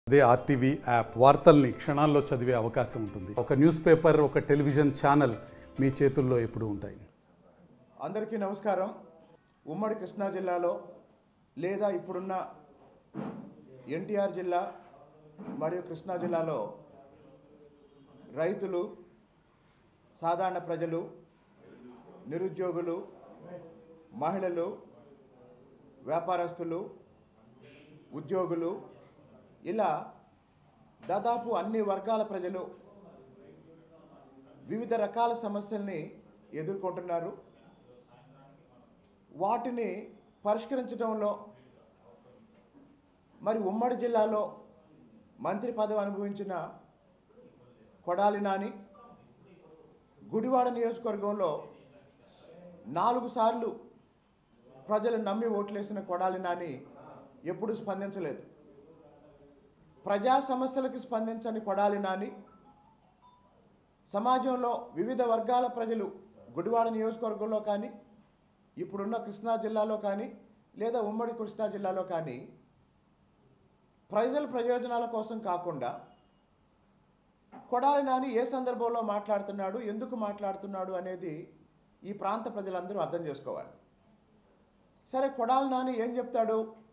అదే RTV app వార్తల్ని క్షణాల్లో చదివే అవకాశం ఉంటుంది ఒక న్యూస్ పేపర్ ఒక టెలివిజన్ ఛానల్ మీ చేతుల్లో ఎప్పుడూ ఉంటాయి అందరికీ నమస్కారం ఉమ్మడి కృష్ణా జిల్లాలో లేదా ఇప్పుడున్న ఎన్టీఆర్ జిల్లా మరియు కృష్ణా జిల్లాలో రైతులు సాధారణ ప్రజలు నిరుద్యోగులు మహిళలు వ్యాపారస్తులు ఉద్యోగులు ఇలా దాదాపు అన్ని వర్గాల ప్రజలు వివిధ రకాల సమస్యల్ని ఎదుర్కొంటున్నారు వాటిని పరిష్కరించడంలో మరి ఉమ్మడి జిల్లాలో మంత్రి పదవి అనుభవించిన కొడాలి నాని గుడివాడ నియోజకవర్గంలో నాలుగు సార్లు ప్రజలు నమ్మి ఓట్లేసిన కొడాలి నాని ఎప్పుడు స్పందించలేదు ప్రజా సమస్యలకు స్పందించని కొడాలి నాని సమాజంలో వివిధ వర్గాల ప్రజలు గుడివాడ నియోజకవర్గంలో కానీ ఇప్పుడున్న కృష్ణా జిల్లాలో కానీ లేదా ఉమ్మడి కృష్ణా జిల్లాలో కానీ ప్రజల ప్రయోజనాల కోసం కాకుండా కొడాలి నాని ఏ సందర్భంలో మాట్లాడుతున్నాడు ఎందుకు మాట్లాడుతున్నాడు అనేది ఈ ప్రాంత ప్రజలందరూ అర్థం చేసుకోవాలి సరే కొడాలి నాని ఏం చెప్తాడు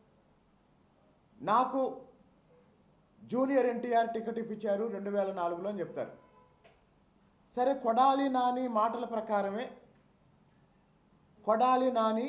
నాకు జూనియర్ ఎన్టీఆర్ టికెట్ ఇప్పించారు రెండు వేల నాలుగులో అని చెప్తారు సరే కొడాలి నాని మాటల ప్రకారమే కొడాలి నాని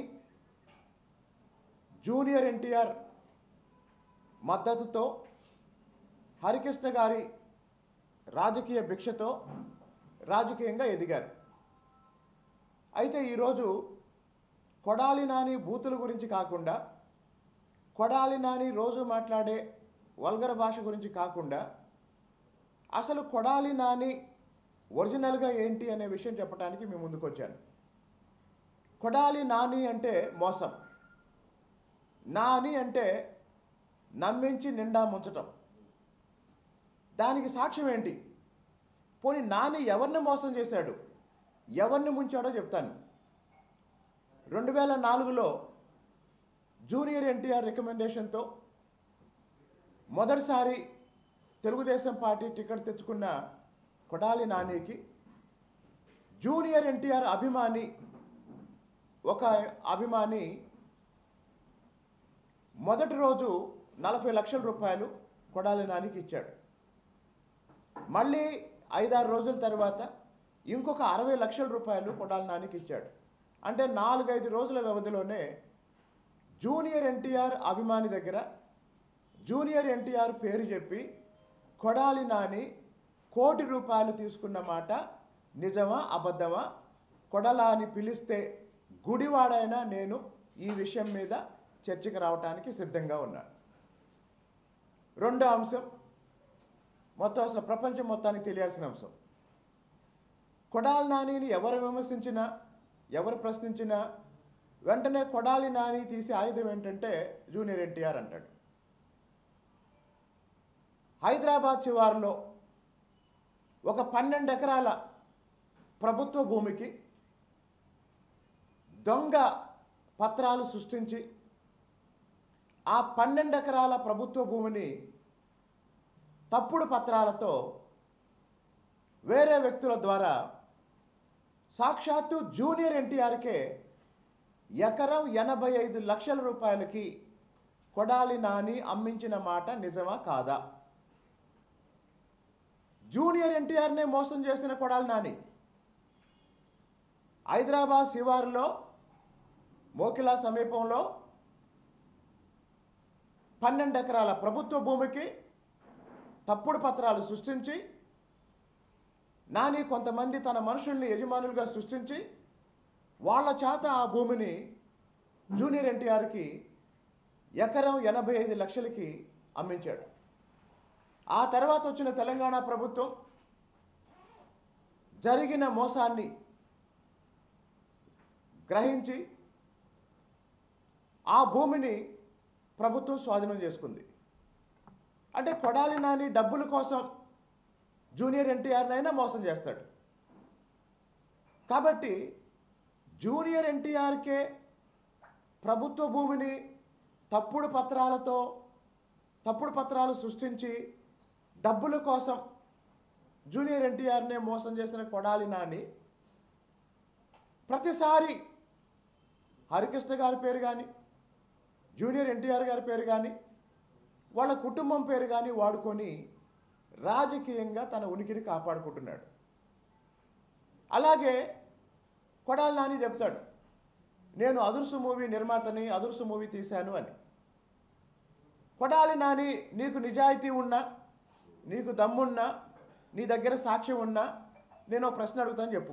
జూనియర్ ఎన్టీఆర్ మద్దతుతో హరికృష్ణ గారి రాజకీయ భిక్షతో రాజకీయంగా ఎదిగారు అయితే ఈరోజు కొడాలి నాని బూతుల గురించి కాకుండా కొడాలి నాని రోజు మాట్లాడే వల్గర భాష గురించి కాకుండా అసలు కొడాలి నాని ఒరిజినల్గా ఏంటి అనే విషయం చెప్పడానికి మీ ముందుకు వచ్చాను కొడాలి నాని అంటే మోసం నాని అంటే నమ్మించి నిండా ముంచటం దానికి సాక్ష్యం ఏంటి పోనీ నాని ఎవరిని మోసం చేశాడు ఎవరిని ముంచాడో చెప్తాను రెండు వేల నాలుగులో జూనియర్ ఎన్టీఆర్ రికమెండేషన్తో మొదటిసారి తెలుగుదేశం పార్టీ టికెట్ తెచ్చుకున్న కొడాలి నానికి జూనియర్ ఎన్టీఆర్ అభిమాని ఒక అభిమాని మొదటి రోజు నలభై లక్షల రూపాయలు కొడాలి నానికి ఇచ్చాడు మళ్ళీ ఐదారు రోజుల తర్వాత ఇంకొక అరవై లక్షల రూపాయలు కొడాలి నానికి ఇచ్చాడు అంటే నాలుగైదు రోజుల వ్యవధిలోనే జూనియర్ ఎన్టీఆర్ అభిమాని దగ్గర జూనియర్ ఎన్టీఆర్ పేరు చెప్పి కొడాలి నాని కోటి రూపాయలు తీసుకున్న మాట నిజమా అబద్ధమా కొడలాని పిలిస్తే గుడివాడైనా నేను ఈ విషయం మీద చర్చకు రావడానికి సిద్ధంగా ఉన్నాను రెండో అంశం మొత్తం అసలు ప్రపంచం మొత్తానికి తెలియాల్సిన అంశం కొడాలి నానిని ఎవరు విమర్శించినా ఎవరు ప్రశ్నించినా వెంటనే కొడాలి నాని తీసే ఆయుధం ఏంటంటే జూనియర్ ఎన్టీఆర్ అంటాడు హైదరాబాద్ శివారులో ఒక పన్నెండు ఎకరాల ప్రభుత్వ భూమికి దొంగ పత్రాలు సృష్టించి ఆ పన్నెండు ఎకరాల ప్రభుత్వ భూమిని తప్పుడు పత్రాలతో వేరే వ్యక్తుల ద్వారా సాక్షాత్తు జూనియర్ ఎన్టీఆర్కే ఎకరం ఎనభై ఐదు లక్షల రూపాయలకి కొడాలి నాని అమ్మించిన మాట నిజమా కాదా జూనియర్ ఎన్టీఆర్నే మోసం చేసిన కొడాలి నాని హైదరాబాద్ శివారులో మోకిలా సమీపంలో పన్నెండు ఎకరాల ప్రభుత్వ భూమికి తప్పుడు పత్రాలు సృష్టించి నాని కొంతమంది తన మనుషుల్ని యజమానులుగా సృష్టించి వాళ్ళ చేత ఆ భూమిని జూనియర్ ఎన్టీఆర్కి ఎకరం ఎనభై ఐదు లక్షలకి అమ్మించాడు ఆ తర్వాత వచ్చిన తెలంగాణ ప్రభుత్వం జరిగిన మోసాన్ని గ్రహించి ఆ భూమిని ప్రభుత్వం స్వాధీనం చేసుకుంది అంటే కొడాలి నాని డబ్బుల కోసం జూనియర్ ఎన్టీఆర్నైనా మోసం చేస్తాడు కాబట్టి జూనియర్ ఎన్టీఆర్కే ప్రభుత్వ భూమిని తప్పుడు పత్రాలతో తప్పుడు పత్రాలు సృష్టించి డబ్బుల కోసం జూనియర్ ఎన్టీఆర్నే మోసం చేసిన కొడాలి నాని ప్రతిసారి హరికృష్ణ గారి పేరు కానీ జూనియర్ ఎన్టీఆర్ గారి పేరు కానీ వాళ్ళ కుటుంబం పేరు కానీ వాడుకొని రాజకీయంగా తన ఉనికిని కాపాడుకుంటున్నాడు అలాగే కొడాలి నాని చెప్తాడు నేను అదుర్సు మూవీ నిర్మాతని అదుర్సు మూవీ తీశాను అని కొడాలి నాని నీకు నిజాయితీ ఉన్నా నీకు దమ్మున్నా నీ దగ్గర సాక్ష్యం ఉన్నా నేను ఒక ప్రశ్న అడుగుతాను చెప్పు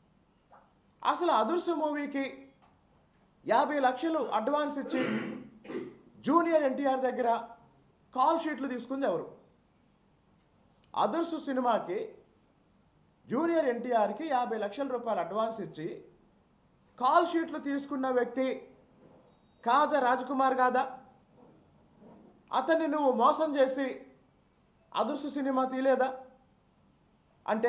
అసలు అదుర్సు మూవీకి యాభై లక్షలు అడ్వాన్స్ ఇచ్చి జూనియర్ ఎన్టీఆర్ దగ్గర కాల్ షీట్లు తీసుకుంది ఎవరు అదుర్సు సినిమాకి జూనియర్ ఎన్టీఆర్కి యాభై లక్షల రూపాయలు అడ్వాన్స్ ఇచ్చి కాల్ షీట్లు తీసుకున్న వ్యక్తి కాజా రాజ్కుమార్ కాదా అతన్ని నువ్వు మోసం చేసి అదుర్సు సినిమా తీయలేదా అంటే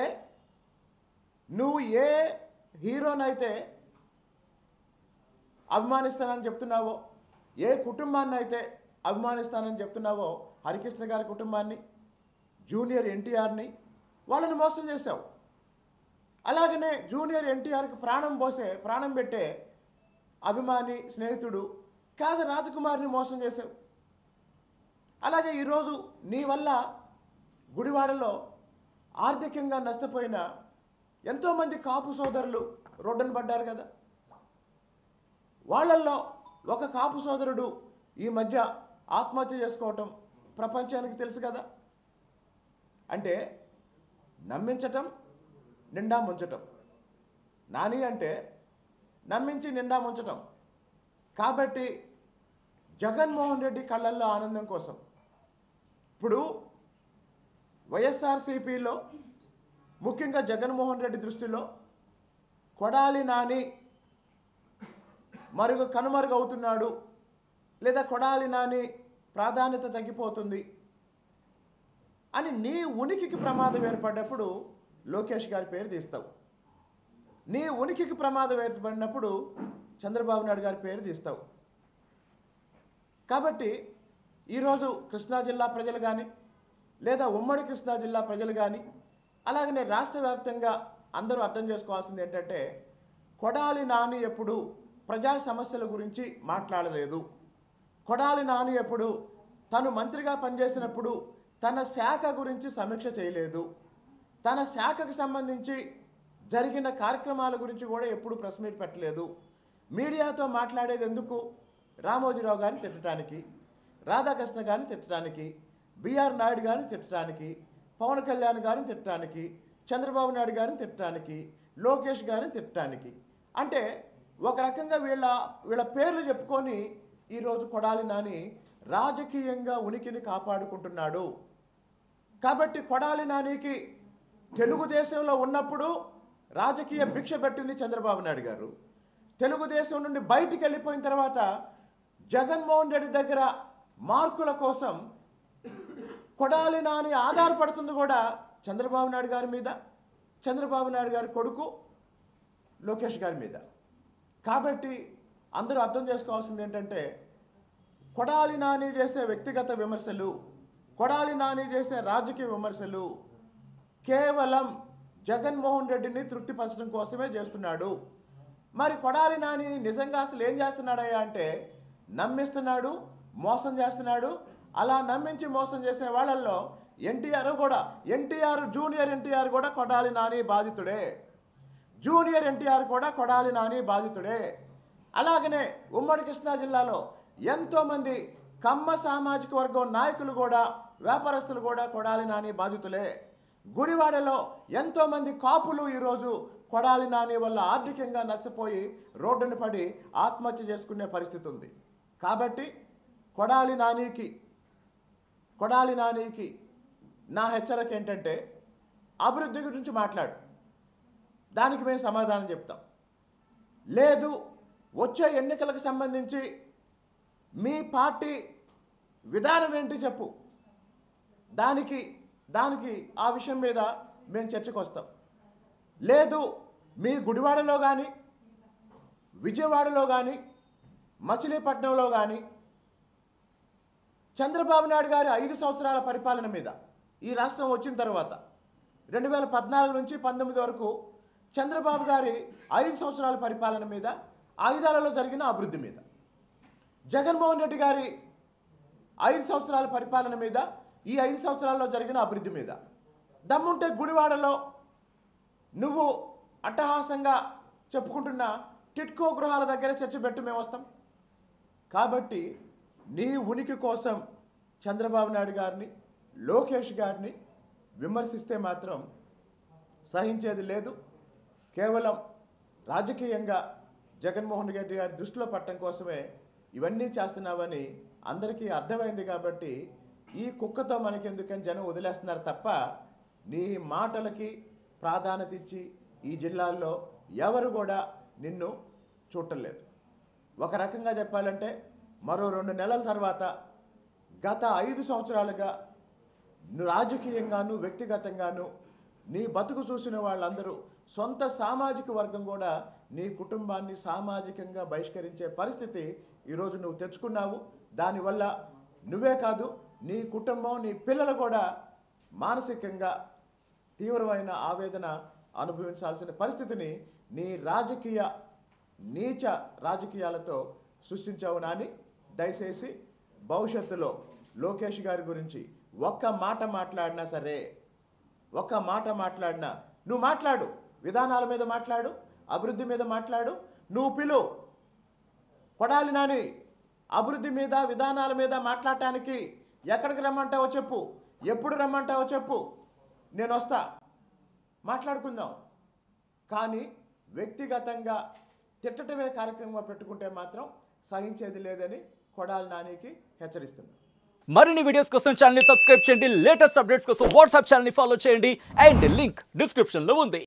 నువ్వు ఏ హీరోనైతే అభిమానిస్తానని చెప్తున్నావో ఏ కుటుంబాన్ని అయితే అభిమానిస్తానని చెప్తున్నావో హరికృష్ణ గారి కుటుంబాన్ని జూనియర్ ఎన్టీఆర్ని వాళ్ళని మోసం చేశావు అలాగనే జూనియర్ ఎన్టీఆర్కి ప్రాణం పోసే ప్రాణం పెట్టే అభిమాని స్నేహితుడు కాజ రాజకుమార్ని మోసం చేశావు అలాగే ఈరోజు నీ వల్ల గుడివాడలో ఆర్థికంగా నష్టపోయిన ఎంతోమంది కాపు సోదరులు రోడ్డున పడ్డారు కదా వాళ్ళల్లో ఒక కాపు సోదరుడు ఈ మధ్య ఆత్మహత్య చేసుకోవటం ప్రపంచానికి తెలుసు కదా అంటే నమ్మించటం నిండా ముంచటం నాని అంటే నమ్మించి నిండా ముంచటం కాబట్టి జగన్మోహన్ రెడ్డి కళ్ళల్లో ఆనందం కోసం ఇప్పుడు వైఎస్ఆర్సీపీలో ముఖ్యంగా జగన్మోహన్ రెడ్డి దృష్టిలో కొడాలి నాని మరుగు కనుమరుగవుతున్నాడు లేదా కొడాలి నాని ప్రాధాన్యత తగ్గిపోతుంది అని నీ ఉనికికి ప్రమాదం ఏర్పడ్డప్పుడు లోకేష్ గారి పేరు తీస్తావు నీ ఉనికికి ప్రమాదం ఏర్పడినప్పుడు చంద్రబాబు నాయుడు గారి పేరు తీస్తావు కాబట్టి ఈరోజు కృష్ణా జిల్లా ప్రజలు కానీ లేదా ఉమ్మడి కృష్ణా జిల్లా ప్రజలు కానీ అలాగనే రాష్ట్ర వ్యాప్తంగా అందరూ అర్థం చేసుకోవాల్సింది ఏంటంటే కొడాలి నాని ఎప్పుడు ప్రజా సమస్యల గురించి మాట్లాడలేదు కొడాలి నాని ఎప్పుడు తను మంత్రిగా పనిచేసినప్పుడు తన శాఖ గురించి సమీక్ష చేయలేదు తన శాఖకు సంబంధించి జరిగిన కార్యక్రమాల గురించి కూడా ఎప్పుడు ప్రెస్ మీట్ పెట్టలేదు మీడియాతో మాట్లాడేది ఎందుకు రామోజీరావు గారిని తిట్టడానికి రాధాకృష్ణ గారిని తిట్టడానికి బిఆర్ నాయుడు గారిని తిట్టడానికి పవన్ కళ్యాణ్ గారిని తిట్టడానికి చంద్రబాబు నాయుడు గారిని తిట్టడానికి లోకేష్ గారిని తిట్టడానికి అంటే ఒక రకంగా వీళ్ళ వీళ్ళ పేర్లు చెప్పుకొని ఈరోజు కొడాలి నాని రాజకీయంగా ఉనికిని కాపాడుకుంటున్నాడు కాబట్టి కొడాలి నానికి తెలుగుదేశంలో ఉన్నప్పుడు రాజకీయ భిక్ష పెట్టింది చంద్రబాబు నాయుడు గారు తెలుగుదేశం నుండి బయటికి వెళ్ళిపోయిన తర్వాత జగన్మోహన్ రెడ్డి దగ్గర మార్కుల కోసం కొడాలి నాని ఆధారపడుతుంది కూడా చంద్రబాబు నాయుడు గారి మీద చంద్రబాబు నాయుడు గారి కొడుకు లోకేష్ గారి మీద కాబట్టి అందరూ అర్థం చేసుకోవాల్సింది ఏంటంటే కొడాలి నాని చేసే వ్యక్తిగత విమర్శలు కొడాలి నాని చేసే రాజకీయ విమర్శలు కేవలం జగన్మోహన్ రెడ్డిని తృప్తిపరచడం కోసమే చేస్తున్నాడు మరి కొడాలి నాని నిజంగా అసలు ఏం చేస్తున్నాడయ్యా అంటే నమ్మిస్తున్నాడు మోసం చేస్తున్నాడు అలా నమ్మించి మోసం చేసే వాళ్ళల్లో ఎన్టీఆర్ కూడా ఎన్టీఆర్ జూనియర్ ఎన్టీఆర్ కూడా కొడాలి నాని బాధితుడే జూనియర్ ఎన్టీఆర్ కూడా కొడాలి నాని బాధితుడే అలాగనే ఉమ్మడి కృష్ణా జిల్లాలో ఎంతోమంది కమ్మ సామాజిక వర్గం నాయకులు కూడా వ్యాపారస్తులు కూడా కొడాలి నాని బాధితులే గుడివాడలో ఎంతోమంది కాపులు ఈరోజు కొడాలి నాని వల్ల ఆర్థికంగా నష్టపోయి రోడ్డున పడి ఆత్మహత్య చేసుకునే పరిస్థితి ఉంది కాబట్టి కొడాలి నానికి కొడాలి నానికి నా హెచ్చరిక ఏంటంటే అభివృద్ధి గురించి మాట్లాడు దానికి మేము సమాధానం చెప్తాం లేదు వచ్చే ఎన్నికలకు సంబంధించి మీ పార్టీ విధానం ఏంటి చెప్పు దానికి దానికి ఆ విషయం మీద మేము చర్చకు వస్తాం లేదు మీ గుడివాడలో కానీ విజయవాడలో కానీ మచిలీపట్నంలో కానీ చంద్రబాబు నాయుడు గారి ఐదు సంవత్సరాల పరిపాలన మీద ఈ రాష్ట్రం వచ్చిన తర్వాత రెండు వేల పద్నాలుగు నుంచి పంతొమ్మిది వరకు చంద్రబాబు గారి ఐదు సంవత్సరాల పరిపాలన మీద ఆయుధాలలో జరిగిన అభివృద్ధి మీద జగన్మోహన్ రెడ్డి గారి ఐదు సంవత్సరాల పరిపాలన మీద ఈ ఐదు సంవత్సరాల్లో జరిగిన అభివృద్ధి మీద దమ్ముంటే గుడివాడలో నువ్వు అట్టహాసంగా చెప్పుకుంటున్న టిట్కో గృహాల దగ్గర చర్చ పెట్టి మేము వస్తాం కాబట్టి నీ ఉనికి కోసం చంద్రబాబు నాయుడు గారిని లోకేష్ గారిని విమర్శిస్తే మాత్రం సహించేది లేదు కేవలం రాజకీయంగా జగన్మోహన్ రెడ్డి గారి దృష్టిలో పట్టడం కోసమే ఇవన్నీ చేస్తున్నావని అందరికీ అర్థమైంది కాబట్టి ఈ కుక్కతో మనకెందుకని జనం వదిలేస్తున్నారు తప్ప నీ మాటలకి ప్రాధాన్యత ఇచ్చి ఈ జిల్లాల్లో ఎవరు కూడా నిన్ను చూడటం లేదు ఒక రకంగా చెప్పాలంటే మరో రెండు నెలల తర్వాత గత ఐదు సంవత్సరాలుగా నువ్వు రాజకీయంగాను వ్యక్తిగతంగాను నీ బతుకు చూసిన వాళ్ళందరూ సొంత సామాజిక వర్గం కూడా నీ కుటుంబాన్ని సామాజికంగా బహిష్కరించే పరిస్థితి ఈరోజు నువ్వు తెచ్చుకున్నావు దానివల్ల నువ్వే కాదు నీ కుటుంబం నీ పిల్లలు కూడా మానసికంగా తీవ్రమైన ఆవేదన అనుభవించాల్సిన పరిస్థితిని నీ రాజకీయ నీచ రాజకీయాలతో సృష్టించావు నాని దయచేసి భవిష్యత్తులో లోకేష్ గారి గురించి ఒక్క మాట మాట్లాడినా సరే ఒక్క మాట మాట్లాడినా నువ్వు మాట్లాడు విధానాల మీద మాట్లాడు అభివృద్ధి మీద మాట్లాడు నువ్వు పిలు కొడాలి నాని అభివృద్ధి మీద విధానాల మీద మాట్లాడటానికి ఎక్కడికి రమ్మంటావో చెప్పు ఎప్పుడు రమ్మంటావో చెప్పు నేను వస్తా మాట్లాడుకుందాం కానీ వ్యక్తిగతంగా తిట్టటమే కార్యక్రమంగా పెట్టుకుంటే మాత్రం సహించేది లేదని కొడాలి నానికి హెచ్చరిస్తున్నాను మరిన్ని వీడియోస్ కోసం ఛానల్ సబ్స్క్రైబ్ చేయండి లేటెస్ట్ అప్డేట్స్ కోసం వాట్సాప్ ఛానల్ ఫాలో చేయండి అండ్ లింక్ డిస్క్రిప్షన్ లో ఉంది